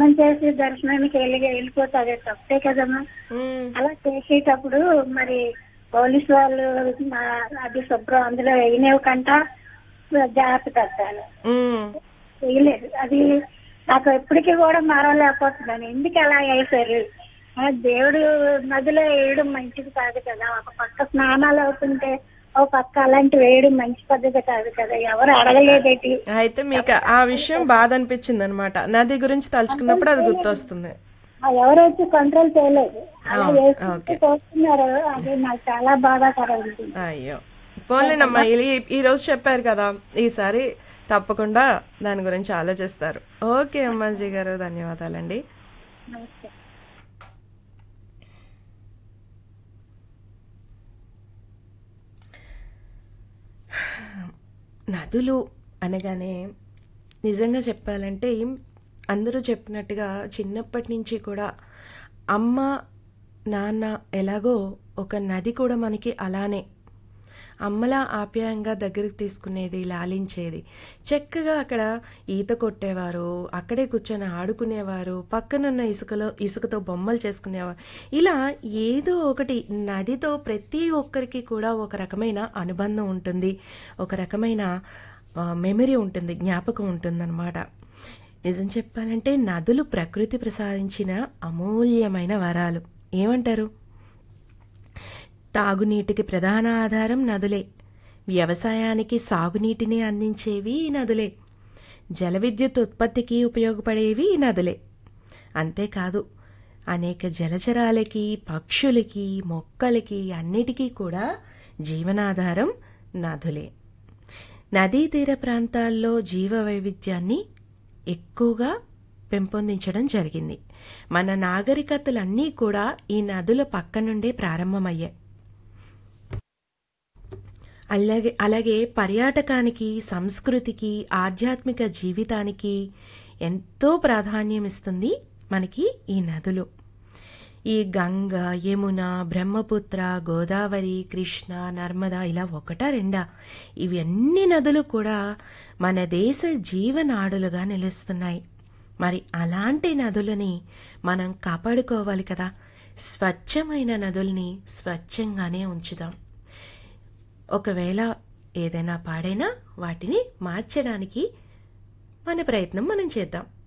స్నానం చేసి దర్శనానికి వెళ్ళి వెళ్ళిపోతారు తప్పే కదమ్మా ఉమ్, అలా చేసేటప్పుడు మరి పోలీసు వాళ్ళు మా- అది శుభ్రం అందులో వేయనివ్వకంట జాగ్రత్త పడతాను ఉమ్, వేయలేదు అది నాకు ఎప్పటికీ కూడా మరవలేకపోతున్నాను ఎందుకు అలా వేశారు ఆ, దేవుడు నదిలో వేయడం మంచిది కాదు కదా ఒక పక్క స్నానాలు అవుతుంటే ఒక పక్క అలాంటి వేయడం మంచి పద్ధతి కాదు కదా ఎవరు అడగలేదేటి అయితే మీకు ఆ విషయం బాధ అనిపించింది అనమాట నది గురించి తలుచుకున్నప్పుడు అది గుర్తొస్తుంది ఆ, ఎవరు వచ్చి కంట్రోల్ చేయలేదు అలా అవును, వేసుకుంటూ ఓకే. పోతున్నారు అది నాకు చాలా బాధాకరం ఉంది అయ్యో పోన్లేనమ్మా ఈ- ఈ రోజు చెప్పారు కదా ఈసారి తప్పకుండా దాని గురించి ఆలోచిస్తారు ఓకే అమ్మాజీ గారు ధన్యవాదాలండి నమస్తే నదులు అనగానే నిజంగా చెప్పాలంటే అందరూ చెప్పినట్టుగా చిన్నప్పటి నుంచి కూడా అమ్మ నాన్న ఎలాగో ఒక నది కూడా మనకి అలానే అమ్మలా ఆప్యాయంగా దగ్గరికి తీసుకునేది లాలించేది చక్కగా అక్కడ ఈత కొట్టేవారు అక్కడే కూర్చొని ఆడుకునేవారు పక్కనున్న ఇసుకలో ఇసుకతో బొమ్మలు చేసుకునేవారు ఇలా ఏదో ఒకటి నదితో ప్రతి ఒక్కరికి కూడా ఒక రకమైన అనుబంధం ఉంటుంది ఒక రకమైన మెమరీ ఉంటుంది జ్ఞాపకం ఉంటుందన్నమాట నిజం చెప్పాలంటే నదులు ప్రకృతి ప్రసాదించిన అమూల్యమైన వరాలు ఏమంటారు తాగునీటికి ప్రధాన ఆధారం నదులే వ్యవసాయానికి సాగునీటిని అందించేవి ఈ నదులే జల విద్యుత్ ఉత్పత్తికి ఉపయోగపడేవి ఈ నదులే అంతేకాదు అనేక జలచరాలకి పక్షులకి మొక్కలకి అన్నిటికీ కూడా జీవనాధారం నదులే నదీ తీర ప్రాంతాల్లో జీవ వైవిధ్యాన్ని ఎక్కువగా పెంపొందించడం జరిగింది మన నాగరికతలన్నీ కూడా ఈ నదుల పక్క నుండే ప్రారంభమయ్యాయి అలాగే అలాగే పర్యాటకానికి సంస్కృతికి ఆధ్యాత్మిక జీవితానికి ఎంతో ప్రాధాన్యం ఇస్తుంది మనకి ఈ నదులు ఈ గంగ యమున బ్రహ్మపుత్ర గోదావరి కృష్ణ నర్మద ఇలా ఒకటా రెండా ఇవన్నీ నదులు కూడా మన దేశ జీవనాడులుగా నిలుస్తున్నాయి మరి అలాంటి నదులని మనం కాపాడుకోవాలి కదా స్వచ్ఛమైన నదుల్ని స్వచ్ఛంగానే ఉంచుదాం ఒకవేళ ఏదైనా పాడైనా వాటిని మార్చడానికి మన ప్రయత్నం మనం చేద్దాం